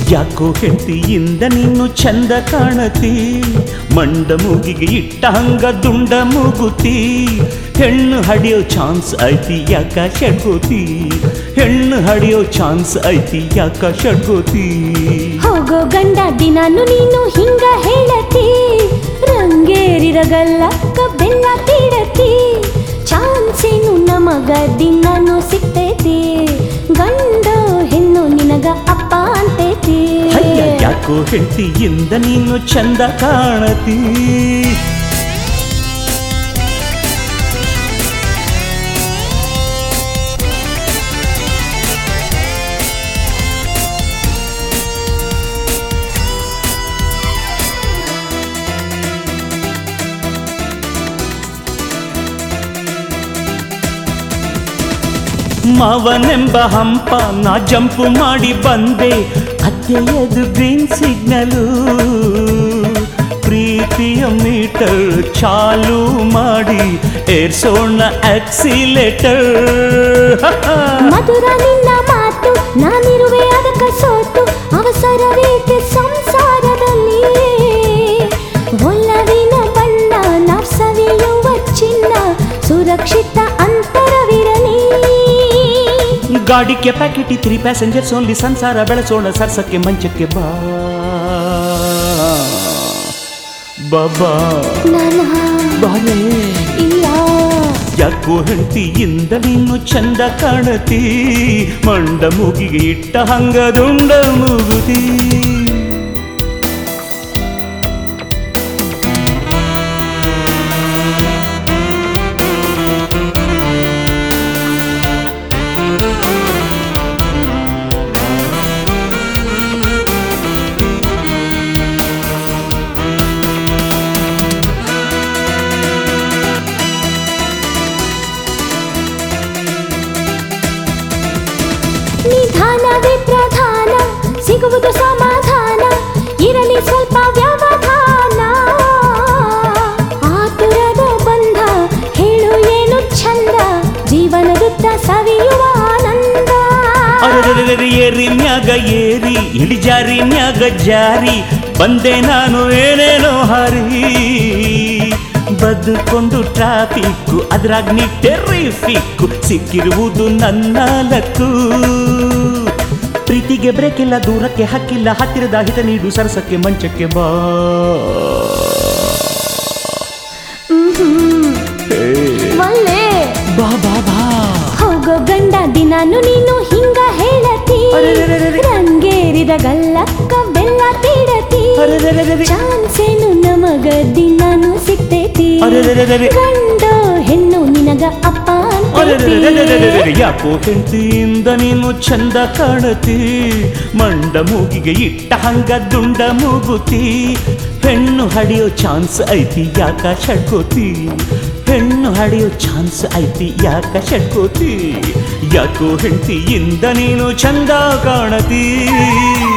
ಯಾಕೋ ಹೆಂಡತಿಯಿಂದ ನೀನು ಚಂದ ಕಾಣತಿ ಮಂಡ ಮೂಗಿಗೆ ಇಟ್ಟ ಹಂಗ ದುಂಡ ಮೂಗುತಿ ಹೆಣ್ಣು ಹಡಿಯೋ ಚಾನ್ಸ್ ಐತಿ ಯಾಕ ಷಡ್ಗೋತಿ ಹೆಣ್ಣು ಹಡಿಯೋ ಚಾನ್ಸ್ ಐತಿ ಯಾಕ ಷಡ್ಗೋತಿ ಹೋಗೋ ಗಂಡ ದಿನಾನು ನೀನು ಹಿಂಗ ಹೇಳತಿ ರಂಗೇರಿರಗಲ್ಲ ಬೆಲ್ಲ ತೀಡತಿ ಚಾನ್ಸೇನು ನಮಗ ದಿನಾನು ಸಿಗ್ತೈತಿ ಗಂಡ ಹೆಣ್ಣು ನಿನಗ ಅಪ್ಪ ಅಂತೈತಿ ಅಯ್ಯ ಯಾಕೋ ಹೆಂಡತಿಯಿಂದ ನೀನು ಚಂದ ಕಾಣತಿ ಮಾವನೆಂಬ ಹಂಪ ನಾ ಜಂಪು ಮಾಡಿ ಬಂದೆ ಅತ್ತೆಯದು ಗ್ರೀನ್ ಸಿಗ್ನಲು ಪ್ರೀತಿಯ ಮೀಟರ್ ಚಾಲು ಮಾಡಿ ಏರ್ಸೋಣ ಆಕ್ಸಿಲೇಟರ್ ಮಧುರ ನಿನ್ನ ಮಾತು ನಾನಿರುವೆ ಅದಕ್ಕ ಸೋತು ಅವಸರವೇಕೆ ಸಂಸಾರದಲ್ಲಿ ಒಲವಿನ ಬಣ್ಣ ನಾವ್ ಸವಿಯುವ ಚಿನ್ನ ಸುರಕ್ಷಿತ ಅಂತರವಿರಲಿ ಗಾಡಿ ಕೆಪಾಕಿಟಿ ತ್ರೀ ಪ್ಯಾಸೆಂಜರ್ಸ್ ಓನ್ಲಿ ಸಂಸಾರ ಬೆಳೆಸೋಣ ಸರ್ಸಕ್ಕೆ ಮಂಚಕ್ಕೆ ಬಾ ಬಾಬಾ ನಾನ ಬಾರೇ ಇಲ್ಲ ಯಾಕೋ ಹೆಂಡತಿಯಿಂದ ನೀನು ಚಂದ ಕಾಣತಿ ಮಂಡ ಮೂಗಿಗೆ ಇಟ್ಟ ಹಂಗ ದುಂಡ ಮೂಗುತಿ ನಿಧಾನವೇ ಪ್ರಧಾನ ಸಿಗುವುದು ಸಮಾಧಾನ ಇರಲಿ ಸ್ವಲ್ಪ ವ್ಯವಧಾನ ಆತುರದ ಬಂಧ ಹೇಳು ಏನು ಚಂದ ಜೀವನದುದ್ದ ಸವಿಯುವ ಆನಂದ ಅರೆರೆರೆರೆ ಏರಿ ಮ್ಯಾಗ ಏರಿ ಇಳಿಜಾರಿ ಮ್ಯಾಗ ಜಾರಿ ಬಂದೆ ನಾನು ಏನೇನೋ ಹಾರಿ ಬದುಕೊಂಡು ಟ್ರಾಫಿಕ್ಕು ಅದ್ರಾಗ ನೀ ಟೆರ್ರಿಫಿಕ್ಕು ಸಿಕ್ಕಿರುವುದು ನನ್ನ ಲಕ್ಕು ಪ್ರೀತಿಗೆ ಬ್ರೇಕ್ ಇಲ್ಲ ದೂರಕ್ಕೆ ಹಕ್ಕಿಲ್ಲ ಹತ್ತಿರದ ಹಿತ ನೀಡು ಸರಸಕ್ಕೆ ಮಂಚಕ್ಕೆ ಬಾ ಮ್ಹ್ಮ್. ಹೇ. ಒಳ್ಳೆ ಬಾ ಬಾ ಬಾ ಹೋಗೋ ಗಂಡ ದಿನಾನು ನೀನು ಹಿಂಗ ಹೇಳತಿ ಅರೆರೆರೆರೆ. ರಂಗೇರಿದ ಗಲ್ಲಕ್ಕ ಬೆಲ್ಲ ತೀಡತಿ ಅರೆರೆರೆರೆ. ಚಾನ್ಸೇನು ನಮಗ ದಿನಾನು ಸಿಗ್ತೈತಿ ಅರೆರೆರೆರೆ. ಗಂಡ ಹೆಣ್ಣು ನಿನಗ ಅಪ್ಪ ಅಂತೈತಿ ಅರೆರೆರೆರೆರೆರೆ, ಯಾಕೋ ಹೆಂಡತಿಯಿಂದ ನೀನು ಚಂದ ಕಾಣತಿ ಮಂಡ ಮೂಗಿಗೆ ಇಟ್ಟ ಹಂಗ ದುಂಡ ಮೂಗುತಿ ಹೆಣ್ಣು ಹಡಿಯೋ ಚಾನ್ಸ್ ಐತಿ ಯಾಕ ಷಡ್ಕೋತಿ ಹೆಣ್ಣು ಹಡಿಯೋ ಚಾನ್ಸ್ ಐತಿ ಯಾಕ ಷಡ್ಕೋತಿ ಯಾಕೋ ಹೆಂಡತಿಯಿಂದ ನೀನು ಚಂದ ಕಾಣತಿ